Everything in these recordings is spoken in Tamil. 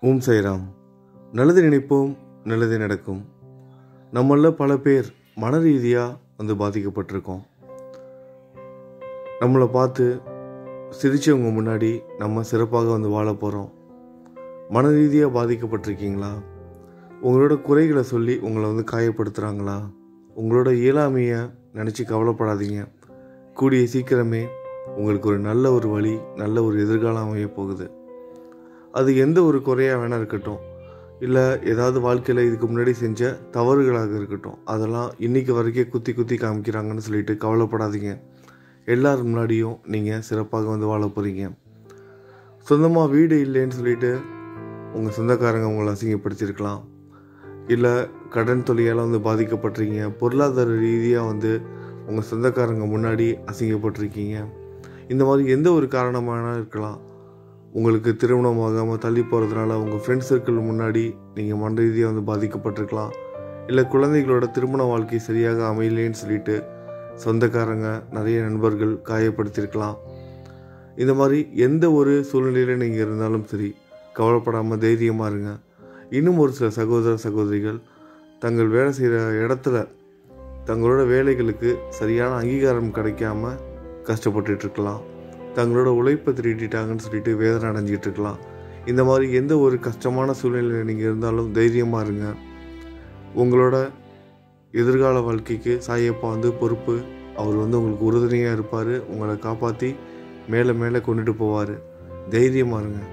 ஓம் சைராம் நல்லது நினைப்போம் நல்லது நடக்கும் நம்மள பல பேர் மன ரீதியாக வந்து பாதிக்கப்பட்டிருக்கோம் நம்மளை பார்த்து சிரிச்சவங்க முன்னாடி நம்ம சிறப்பாக வந்து வாழ போகிறோம் மன ரீதியாக பாதிக்கப்பட்டிருக்கீங்களா உங்களோட குறைகளை சொல்லி உங்களை வந்து காயப்படுத்துகிறாங்களா உங்களோட இயலாமையை நினச்சி கவலைப்படாதீங்க கூடிய சீக்கிரமே உங்களுக்கு ஒரு நல்ல ஒரு வழி நல்ல ஒரு எதிர்காலம் அமைய போகுது அது எந்த ஒரு குறையாக வேணா இருக்கட்டும் இல்லை ஏதாவது வாழ்க்கையில் இதுக்கு முன்னாடி செஞ்ச தவறுகளாக இருக்கட்டும் அதெல்லாம் இன்னைக்கு வரைக்கும் குத்தி குத்தி காமிக்கிறாங்கன்னு சொல்லிட்டு கவலைப்படாதீங்க எல்லார் முன்னாடியும் நீங்கள் சிறப்பாக வந்து வாழ போகிறீங்க சொந்தமாக வீடு இல்லைன்னு சொல்லிட்டு உங்கள் சொந்தக்காரங்க உங்களை அசிங்கப்படுத்தியிருக்கலாம் இல்லை கடன் தொல்லையால் வந்து பாதிக்கப்பட்டிருக்கீங்க பொருளாதார ரீதியாக வந்து உங்கள் சொந்தக்காரங்க முன்னாடி அசிங்கப்பட்டிருக்கீங்க இந்த மாதிரி எந்த ஒரு காரணமான இருக்கலாம் உங்களுக்கு திருமணம் ஆகாமல் தள்ளி போகிறதுனால உங்கள் ஃப்ரெண்ட்ஸ் சர்க்கிள் முன்னாடி நீங்கள் மன ரீதியாக வந்து பாதிக்கப்பட்டிருக்கலாம் இல்லை குழந்தைகளோட திருமண வாழ்க்கை சரியாக அமையலேன்னு சொல்லிட்டு சொந்தக்காரங்க நிறைய நண்பர்கள் காயப்படுத்தியிருக்கலாம் இந்த மாதிரி எந்த ஒரு சூழ்நிலையில் நீங்கள் இருந்தாலும் சரி கவலைப்படாமல் தைரியமாக இருங்க இன்னும் ஒரு சில சகோதர சகோதரிகள் தங்கள் வேலை செய்கிற இடத்துல தங்களோட வேலைகளுக்கு சரியான அங்கீகாரம் கிடைக்காம கஷ்டப்பட்டுட்டு இருக்கலாம் தங்களோட உழைப்பை திருட்டிட்டாங்கன்னு சொல்லிட்டு வேதனை அடைஞ்சிட்டு இருக்கலாம் இந்த மாதிரி எந்த ஒரு கஷ்டமான சூழ்நிலையில் நீங்கள் இருந்தாலும் தைரியமாக இருங்க உங்களோட எதிர்கால வாழ்க்கைக்கு சாயப்பா வந்து பொறுப்பு அவர் வந்து உங்களுக்கு உறுதுணையாக இருப்பார் உங்களை காப்பாற்றி மேலே மேலே கொண்டுட்டு போவார் தைரியமாக இருங்க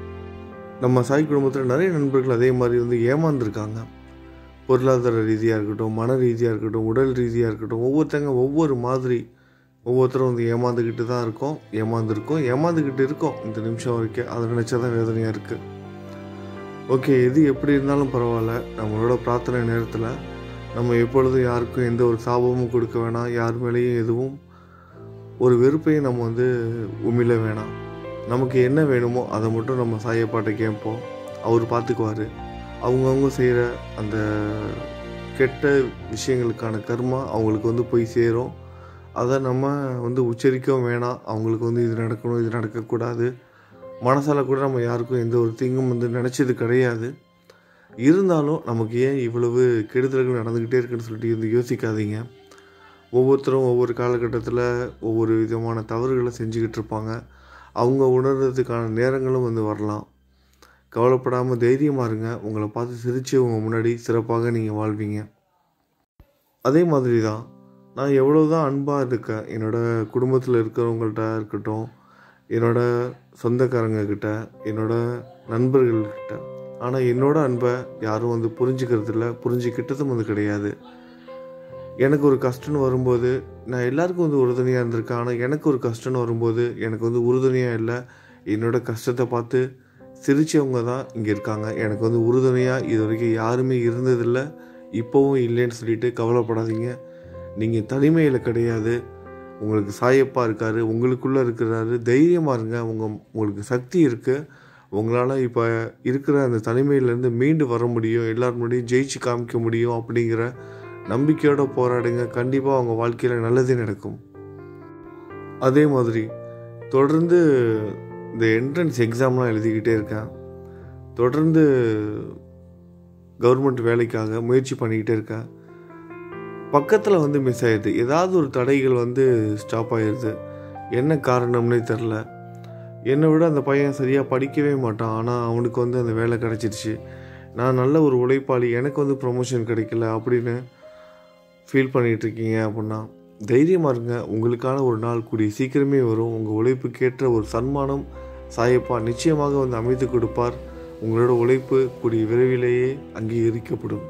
நம்ம சாய் குடும்பத்தில் நிறைய நண்பர்கள் அதே மாதிரி வந்து ஏமாந்துருக்காங்க பொருளாதார ரீதியாக இருக்கட்டும் மன ரீதியாக இருக்கட்டும் உடல் ரீதியாக இருக்கட்டும் ஒவ்வொருத்தங்க ஒவ்வொரு மாதிரி ஒவ்வொருத்தரும் வந்து ஏமாந்துக்கிட்டு தான் இருக்கோம் ஏமாந்துருக்கோம் ஏமாந்துக்கிட்டு இருக்கோம் இந்த நிமிஷம் வரைக்கும் அதை நினச்சா தான் வேதனையாக இருக்குது ஓகே எது எப்படி இருந்தாலும் பரவாயில்ல நம்மளோட பிரார்த்தனை நேரத்தில் நம்ம எப்பொழுதும் யாருக்கும் எந்த ஒரு சாபமும் கொடுக்க வேணாம் யார் மேலேயும் எதுவும் ஒரு வெறுப்பையும் நம்ம வந்து உமிழ வேணாம் நமக்கு என்ன வேணுமோ அதை மட்டும் நம்ம சாயப்பாட்டை கேட்போம் அவர் பார்த்துக்குவார் அவங்கவுங்க செய்கிற அந்த கெட்ட விஷயங்களுக்கான கர்மா அவங்களுக்கு வந்து போய் சேரும் அதை நம்ம வந்து உச்சரிக்கவும் வேணாம் அவங்களுக்கு வந்து இது நடக்கணும் இது நடக்கக்கூடாது மனசால் கூட நம்ம யாருக்கும் எந்த ஒரு தீங்கும் வந்து நினச்சது கிடையாது இருந்தாலும் நமக்கு ஏன் இவ்வளவு கெடுதல்கள் நடந்துக்கிட்டே இருக்குன்னு சொல்லிட்டு வந்து யோசிக்காதீங்க ஒவ்வொருத்தரும் ஒவ்வொரு காலகட்டத்தில் ஒவ்வொரு விதமான தவறுகளை செஞ்சுக்கிட்டு இருப்பாங்க அவங்க உணர்றதுக்கான நேரங்களும் வந்து வரலாம் கவலைப்படாமல் தைரியமாக இருங்க உங்களை பார்த்து சிரித்து உங்க முன்னாடி சிறப்பாக நீங்கள் வாழ்வீங்க அதே மாதிரி தான் நான் எவ்வளோ தான் அன்பாக இருக்கேன் என்னோடய குடும்பத்தில் இருக்கிறவங்கள்ட்ட இருக்கட்டும் என்னோட சொந்தக்காரங்க கிட்ட என்னோட நண்பர்கள்கிட்ட ஆனால் என்னோட அன்பை யாரும் வந்து புரிஞ்சுக்கிறது இல்லை புரிஞ்சுக்கிட்டதும் வந்து கிடையாது எனக்கு ஒரு கஷ்டம்னு வரும்போது நான் எல்லாருக்கும் வந்து உறுதுணையாக இருந்திருக்கேன் ஆனால் எனக்கு ஒரு கஷ்டம்னு வரும்போது எனக்கு வந்து உறுதுணையாக இல்லை என்னோட கஷ்டத்தை பார்த்து சிரிச்சவங்க தான் இங்கே இருக்காங்க எனக்கு வந்து உறுதுணையாக இது வரைக்கும் யாருமே இருந்ததில்லை இப்போவும் இல்லைன்னு சொல்லிட்டு கவலைப்படாதீங்க நீங்கள் தனிமையில் கிடையாது உங்களுக்கு சாயப்பா இருக்கார் உங்களுக்குள்ளே இருக்கிறாரு தைரியமாக இருங்க உங்கள் உங்களுக்கு சக்தி இருக்குது உங்களால் இப்போ இருக்கிற அந்த தனிமையிலேருந்து மீண்டு வர முடியும் எல்லார் முன்னாடியும் ஜெயிச்சு காமிக்க முடியும் அப்படிங்கிற நம்பிக்கையோடு போராடுங்க கண்டிப்பாக அவங்க வாழ்க்கையில் நல்லதே நடக்கும் அதே மாதிரி தொடர்ந்து இந்த என்ட்ரன்ஸ் எக்ஸாம்லாம் எழுதிக்கிட்டே இருக்கேன் தொடர்ந்து கவர்மெண்ட் வேலைக்காக முயற்சி பண்ணிக்கிட்டே இருக்கேன் பக்கத்தில் வந்து மிஸ் ஆயிடுது ஏதாவது ஒரு தடைகள் வந்து ஸ்டாப் ஆயிடுது என்ன காரணம்னே தெரில என்னை விட அந்த பையன் சரியாக படிக்கவே மாட்டான் ஆனால் அவனுக்கு வந்து அந்த வேலை கிடச்சிருச்சு நான் நல்ல ஒரு உழைப்பாளி எனக்கு வந்து ப்ரொமோஷன் கிடைக்கல அப்படின்னு ஃபீல் பண்ணிகிட்டு இருக்கீங்க அப்படின்னா தைரியமாக இருங்க உங்களுக்கான ஒரு நாள் கூடிய சீக்கிரமே வரும் உங்கள் உழைப்புக்கேற்ற ஒரு சன்மானம் சாயப்பா நிச்சயமாக வந்து அமைத்து கொடுப்பார் உங்களோட உழைப்பு கூடிய விரைவிலேயே அங்கீகரிக்கப்படும்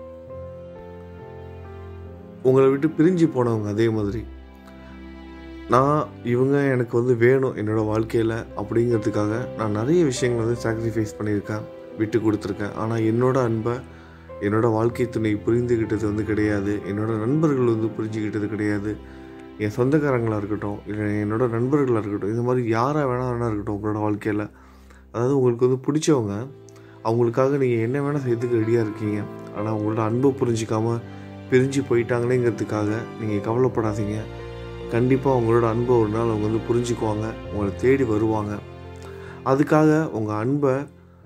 உங்களை விட்டு பிரிஞ்சு போனவங்க அதே மாதிரி நான் இவங்க எனக்கு வந்து வேணும் என்னோடய வாழ்க்கையில் அப்படிங்கிறதுக்காக நான் நிறைய விஷயங்கள் வந்து சாக்ரிஃபைஸ் பண்ணியிருக்கேன் விட்டு கொடுத்துருக்கேன் ஆனால் என்னோட அன்பை என்னோட வாழ்க்கை துணை புரிந்துக்கிட்டது வந்து கிடையாது என்னோட நண்பர்கள் வந்து புரிஞ்சுக்கிட்டது கிடையாது என் சொந்தக்காரங்களாக இருக்கட்டும் இல்லை என்னோட நண்பர்களாக இருக்கட்டும் இந்த மாதிரி யாராக வேணா வேணா இருக்கட்டும் உங்களோட வாழ்க்கையில் அதாவது உங்களுக்கு வந்து பிடிச்சவங்க அவங்களுக்காக நீங்கள் என்ன வேணால் செய்யறதுக்கு ரெடியாக இருக்கீங்க ஆனால் உங்களோட அன்பை புரிஞ்சிக்காம பிரிஞ்சு போயிட்டாங்களேங்கிறதுக்காக நீங்கள் கவலைப்படாதீங்க கண்டிப்பாக உங்களோட அன்பை ஒரு நாள் அவங்க வந்து புரிஞ்சுக்குவாங்க உங்களை தேடி வருவாங்க அதுக்காக உங்கள் அன்பை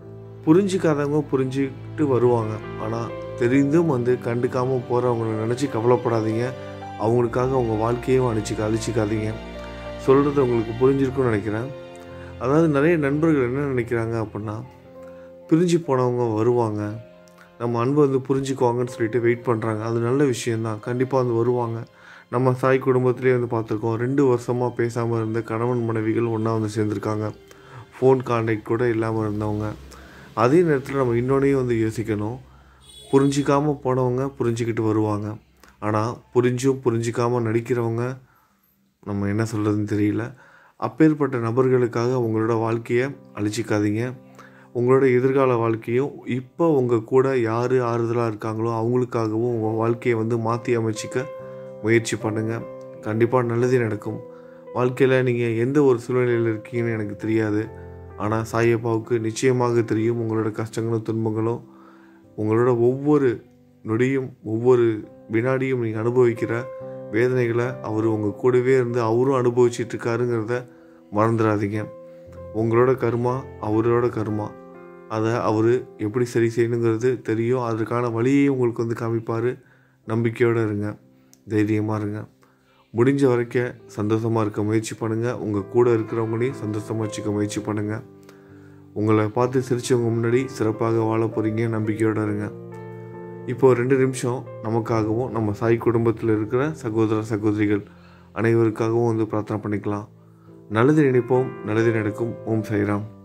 புரிஞ்சிக்காதவங்க புரிஞ்சுக்கிட்டு வருவாங்க ஆனால் தெரிந்தும் வந்து கண்டுக்காமல் போகிறவங்கள நினச்சி கவலைப்படாதீங்க அவங்களுக்காக அவங்க வாழ்க்கையும் அழிச்சிக்க அழிச்சிக்காதீங்க சொல்கிறது உங்களுக்கு புரிஞ்சிருக்கும்னு நினைக்கிறேன் அதாவது நிறைய நண்பர்கள் என்ன நினைக்கிறாங்க அப்படின்னா பிரிஞ்சு போனவங்க வருவாங்க நம்ம அன்பை வந்து புரிஞ்சுக்குவாங்கன்னு சொல்லிட்டு வெயிட் பண்ணுறாங்க அது நல்ல விஷயந்தான் கண்டிப்பாக வந்து வருவாங்க நம்ம சாய் குடும்பத்திலே வந்து பார்த்துருக்கோம் ரெண்டு வருஷமாக பேசாமல் இருந்த கணவன் மனைவிகள் ஒன்றா வந்து சேர்ந்துருக்காங்க ஃபோன் கான்டாக்ட் கூட இல்லாமல் இருந்தவங்க அதே நேரத்தில் நம்ம இன்னொன்னையும் வந்து யோசிக்கணும் புரிஞ்சிக்காமல் போனவங்க புரிஞ்சுக்கிட்டு வருவாங்க ஆனால் புரிஞ்சும் புரிஞ்சிக்காமல் நடிக்கிறவங்க நம்ம என்ன சொல்கிறதுன்னு தெரியல அப்பேற்பட்ட நபர்களுக்காக உங்களோட வாழ்க்கையை அழிச்சிக்காதீங்க உங்களோட எதிர்கால வாழ்க்கையும் இப்போ உங்கள் கூட யார் ஆறுதலாக இருக்காங்களோ அவங்களுக்காகவும் உங்கள் வாழ்க்கையை வந்து மாற்றி அமைச்சிக்க முயற்சி பண்ணுங்கள் கண்டிப்பாக நல்லதே நடக்கும் வாழ்க்கையில் நீங்கள் எந்த ஒரு சூழ்நிலையில் இருக்கீங்கன்னு எனக்கு தெரியாது ஆனால் சாயப்பாவுக்கு நிச்சயமாக தெரியும் உங்களோட கஷ்டங்களும் துன்பங்களும் உங்களோட ஒவ்வொரு நொடியும் ஒவ்வொரு வினாடியும் நீங்கள் அனுபவிக்கிற வேதனைகளை அவர் உங்கள் கூடவே இருந்து அவரும் அனுபவிச்சிட்டு இருக்காருங்கிறத மறந்துடாதீங்க உங்களோட கர்மா அவரோட கர்மா அதை அவர் எப்படி சரி செய்யணுங்கிறது தெரியும் அதற்கான வழியையும் உங்களுக்கு வந்து காமிப்பார் நம்பிக்கையோடு இருங்க தைரியமாக இருங்க முடிஞ்ச வரைக்கும் சந்தோஷமாக இருக்க முயற்சி பண்ணுங்கள் உங்கள் கூட இருக்கிறவங்களையும் சந்தோஷமாக வச்சுக்க முயற்சி பண்ணுங்கள் உங்களை பார்த்து சிரிச்சவங்க முன்னாடி சிறப்பாக வாழ போகிறீங்க நம்பிக்கையோடு இருங்க இப்போ ரெண்டு நிமிஷம் நமக்காகவும் நம்ம சாய் குடும்பத்தில் இருக்கிற சகோதர சகோதரிகள் அனைவருக்காகவும் வந்து பிரார்த்தனை பண்ணிக்கலாம் நல்லது நினைப்போம் நல்லது நடக்கும் ஓம் சாய்ராம்